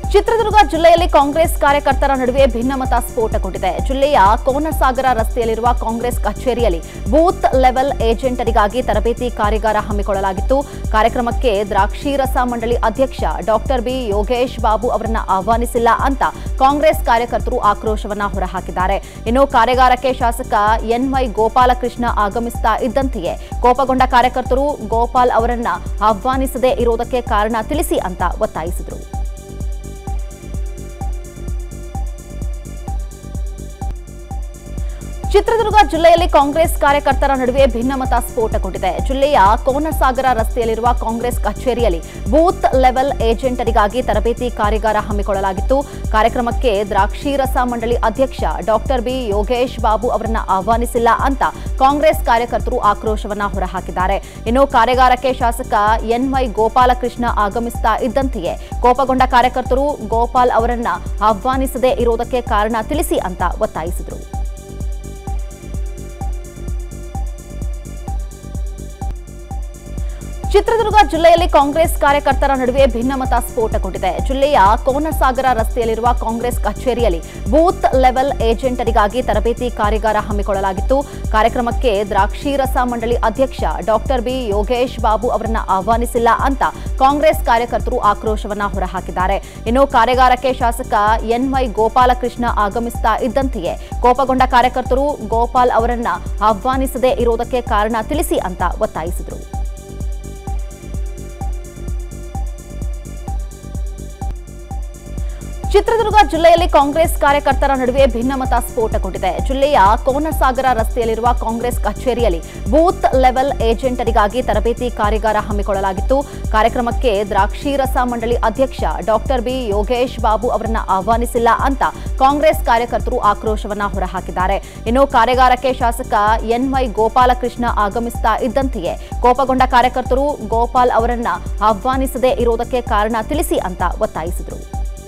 ಚಿತ್ರದುರ್ಗ ಜಿಲ್ಲೆಯಲ್ಲಿ ಕಾಂಗ್ರೆಸ್ ಕಾರ್ಯಕರ್ತರ ನಡುವೆ ಭಿನ್ನಮತ ಸ್ಫೋಟಗೊಂಡಿದೆ ಜಿಲ್ಲೆಯ ಕೋನಸಾಗರ ರಸ್ತೆಯಲ್ಲಿರುವ ಕಾಂಗ್ರೆಸ್ ಕಚೇರಿಯಲ್ಲಿ ಬೂತ್ ಲೆವೆಲ್ ಏಜೆಂಟರಿಗಾಗಿ ತರಬೇತಿ ಕಾರ್ಯಾಗಾರ ಹಮ್ಮಿಕೊಳ್ಳಲಾಗಿತ್ತು ಕಾರ್ಯಕ್ರಮಕ್ಕೆ ದ್ರಾಕ್ಷಿರಸ ಮಂಡಳಿ ಅಧ್ಯಕ್ಷ ಡಾಕ್ಟರ್ ಬಿ ಯೋಗೇಶ್ ಬಾಬು ಅವರನ್ನ ಆಹ್ವಾನಿಸಿಲ್ಲ ಅಂತ ಕಾಂಗ್ರೆಸ್ ಕಾರ್ಯಕರ್ತರು ಆಕ್ರೋಶವನ್ನ ಹೊರಹಾಕಿದ್ದಾರೆ ಇನ್ನು ಕಾರ್ಯಾಗಾರಕ್ಕೆ ಶಾಸಕ ಎನ್ವೈ ಗೋಪಾಲಕೃಷ್ಣ ಆಗಮಿಸ್ತಾ ಇದ್ದಂತೆಯೇ ಕೋಪಗೊಂಡ ಕಾರ್ಯಕರ್ತರು ಗೋಪಾಲ್ ಅವರನ್ನ ಆಹ್ವಾನಿಸದೇ ಇರುವುದಕ್ಕೆ ಕಾರಣ ತಿಳಿಸಿ ಅಂತ ಒತ್ತಾಯಿಸಿದರು ಚಿತ್ರದುರ್ಗ ಜಿಲ್ಲೆಯಲ್ಲಿ ಕಾಂಗ್ರೆಸ್ ಕಾರ್ಯಕರ್ತರ ನಡುವೆ ಭಿನ್ನಮತ ಸ್ಫೋಟಗೊಂಡಿದೆ ಜಿಲ್ಲೆಯ ಕೋನಸಾಗರ ರಸ್ತೆಯಲ್ಲಿರುವ ಕಾಂಗ್ರೆಸ್ ಕಚೇರಿಯಲ್ಲಿ ಬೂತ್ ಲೆವೆಲ್ ಏಜೆಂಟರಿಗಾಗಿ ತರಬೇತಿ ಕಾರ್ಯಾಗಾರ ಹಮ್ಮಿಕೊಳ್ಳಲಾಗಿತ್ತು ಕಾರ್ಯಕ್ರಮಕ್ಕೆ ದ್ರಾಕ್ಷಿರಸ ಮಂಡಳಿ ಅಧ್ಯಕ್ಷ ಡಾಕ್ಟರ್ ಬಿ ಯೋಗೇಶ್ ಬಾಬು ಅವರನ್ನ ಆಹ್ವಾನಿಸಿಲ್ಲ ಅಂತ ಕಾಂಗ್ರೆಸ್ ಕಾರ್ಯಕರ್ತರು ಆಕ್ರೋಶವನ್ನ ಹೊರಹಾಕಿದ್ದಾರೆ ಇನ್ನು ಕಾರ್ಯಾಗಾರಕ್ಕೆ ಶಾಸಕ ಎನ್ವೈ ಗೋಪಾಲಕೃಷ್ಣ ಆಗಮಿಸ್ತಾ ಇದ್ದಂತೆಯೇ ಕೋಪಗೊಂಡ ಕಾರ್ಯಕರ್ತರು ಗೋಪಾಲ್ ಅವರನ್ನ ಆಹ್ವಾನಿಸದೇ ಇರುವುದಕ್ಕೆ ಕಾರಣ ತಿಳಿಸಿ ಅಂತ ಒತ್ತಾಯಿಸಿದರು ಚಿತ್ರದುರ್ಗ ಜಿಲ್ಲೆಯಲ್ಲಿ ಕಾಂಗ್ರೆಸ್ ಕಾರ್ಯಕರ್ತರ ನಡುವೆ ಭಿನ್ನಮತ ಸ್ಫೋಟಗೊಂಡಿದೆ ಜಿಲ್ಲೆಯ ಕೋನಸಾಗರ ರಸ್ತೆಯಲ್ಲಿರುವ ಕಾಂಗ್ರೆಸ್ ಕಚೇರಿಯಲ್ಲಿ ಬೂತ್ ಲೆವೆಲ್ ಏಜೆಂಟರಿಗಾಗಿ ತರಬೇತಿ ಕಾರ್ಯಾಗಾರ ಹಮ್ಮಿಕೊಳ್ಳಲಾಗಿತ್ತು ಕಾರ್ಯಕ್ರಮಕ್ಕೆ ದ್ರಾಕ್ಷಿರಸ ಮಂಡಳಿ ಅಧ್ಯಕ್ಷ ಡಾಕ್ಟರ್ ಬಿ ಯೋಗೇಶ್ ಬಾಬು ಅವರನ್ನ ಆಹ್ವಾನಿಸಿಲ್ಲ ಅಂತ ಕಾಂಗ್ರೆಸ್ ಕಾರ್ಯಕರ್ತರು ಆಕ್ರೋಶವನ್ನ ಹೊರಹಾಕಿದ್ದಾರೆ ಇನ್ನು ಕಾರ್ಯಾಗಾರಕ್ಕೆ ಶಾಸಕ ಎನ್ವೈ ಗೋಪಾಲಕೃಷ್ಣ ಆಗಮಿಸ್ತಾ ಇದ್ದಂತೆಯೇ ಕೋಪಗೊಂಡ ಕಾರ್ಯಕರ್ತರು ಗೋಪಾಲ್ ಅವರನ್ನ ಆಹ್ವಾನಿಸದೇ ಇರುವುದಕ್ಕೆ ಕಾರಣ ತಿಳಿಸಿ ಅಂತ ಒತ್ತಾಯಿಸಿದರು ಚಿತ್ರದುರ್ಗ ಜಿಲ್ಲೆಯಲ್ಲಿ ಕಾಂಗ್ರೆಸ್ ಕಾರ್ಯಕರ್ತರ ನಡುವೆ ಭಿನ್ನಮತ ಸ್ಫೋಟಗೊಂಡಿದೆ ಜಿಲ್ಲೆಯ ಕೋನಸಾಗರ ರಸ್ತೆಯಲ್ಲಿರುವ ಕಾಂಗ್ರೆಸ್ ಕಚೇರಿಯಲ್ಲಿ ಬೂತ್ ಲೆವೆಲ್ ಏಜೆಂಟರಿಗಾಗಿ ತರಬೇತಿ ಕಾರ್ಯಾಗಾರ ಹಮ್ಮಿಕೊಳ್ಳಲಾಗಿತ್ತು ಕಾರ್ಯಕ್ರಮಕ್ಕೆ ದ್ರಾಕ್ಷಿರಸ ಮಂಡಳಿ ಅಧ್ಯಕ್ಷ ಡಾಕ್ಟರ್ ಬಿ ಯೋಗೇಶ್ ಬಾಬು ಅವರನ್ನ ಆಹ್ವಾನಿಸಿಲ್ಲ ಅಂತ ಕಾಂಗ್ರೆಸ್ ಕಾರ್ಯಕರ್ತರು ಆಕ್ರೋಶವನ್ನ ಹೊರಹಾಕಿದ್ದಾರೆ ಇನ್ನು ಕಾರ್ಯಾಗಾರಕ್ಕೆ ಶಾಸಕ ಎನ್ವೈ ಗೋಪಾಲಕೃಷ್ಣ ಆಗಮಿಸ್ತಾ ಇದ್ದಂತೆಯೇ ಕೋಪಗೊಂಡ ಕಾರ್ಯಕರ್ತರು ಗೋಪಾಲ್ ಅವರನ್ನ ಆಹ್ವಾನಿಸದೇ ಇರುವುದಕ್ಕೆ ಕಾರಣ ತಿಳಿಸಿ ಅಂತ ಒತ್ತಾಯಿಸಿದರು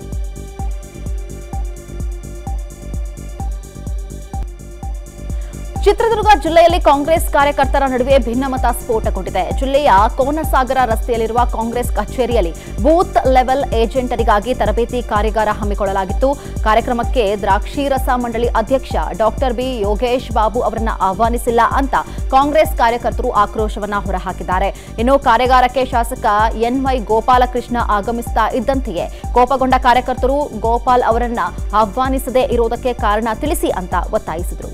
ಚಿತ್ರದುರ್ಗ ಜಿಲ್ಲೆಯಲ್ಲಿ ಕಾಂಗ್ರೆಸ್ ಕಾರ್ಯಕರ್ತರ ನಡುವೆ ಭಿನ್ನಮತ ಸ್ಫೋಟಗೊಂಡಿದೆ ಜಿಲ್ಲೆಯ ಕೋನಸಾಗರ ರಸ್ತೆಯಲ್ಲಿರುವ ಕಾಂಗ್ರೆಸ್ ಕಚೇರಿಯಲ್ಲಿ ಬೂತ್ ಲೆವೆಲ್ ಏಜೆಂಟರಿಗಾಗಿ ತರಬೇತಿ ಕಾರ್ಯಾಗಾರ ಹಮ್ಮಿಕೊಳ್ಳಲಾಗಿತ್ತು ಕಾರ್ಯಕ್ರಮಕ್ಕೆ ದ್ರಾಕ್ಷಿರಸ ಮಂಡಳಿ ಅಧ್ಯಕ್ಷ ಡಾಕ್ಟರ್ ಬಿ ಯೋಗೇಶ್ ಬಾಬು ಅವರನ್ನ ಆಹ್ವಾನಿಸಿಲ್ಲ ಅಂತ ಕಾಂಗ್ರೆಸ್ ಕಾರ್ಯಕರ್ತರು ಆಕ್ರೋಶವನ್ನ ಹೊರಹಾಕಿದ್ದಾರೆ ಇನ್ನು ಕಾರ್ಯಾಗಾರಕ್ಕೆ ಶಾಸಕ ಎನ್ವೈ ಗೋಪಾಲಕೃಷ್ಣ ಆಗಮಿಸ್ತಾ ಇದ್ದಂತೆಯೇ ಕೋಪಗೊಂಡ ಕಾರ್ಯಕರ್ತರು ಗೋಪಾಲ್ ಅವರನ್ನ ಆಹ್ವಾನಿಸದೇ ಇರುವುದಕ್ಕೆ ಕಾರಣ ತಿಳಿಸಿ ಅಂತ ಒತ್ತಾಯಿಸಿದರು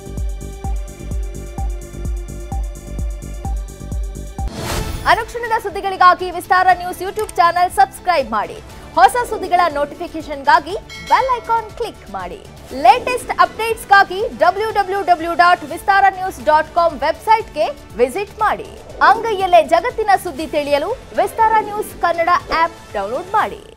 ಅನುಕ್ಷಣದ ಸುದ್ದಿಗಳಿಗಾಗಿ Vistara news YouTube channel subscribe ಮಾಡಿ ಹೊಸ ಸುದ್ದಿಗಳ ನೋಟಿಫಿಕೇಶನ್ಗಾಗಿ ಬೆಲ್ ಐಕಾನ್ ಕ್ಲಿಕ್ ಮಾಡಿ ಲೇಟೆಸ್ಟ್ ಅಪ್ಡೇಟ್ಸ್ಗಾಗಿ W W W dot Vistara news dot com ವೆಬ್ಸೈಟ್ಗೆ ವಿಸಿಟ್ ಮಾಡಿ ಅಂಗೈಯಲ್ಲೇ ಜಗತ್ತಿನ ಸುದ್ದಿ ತಿಳಿಯಲು Vistara news Kannada app download ಮಾಡಿ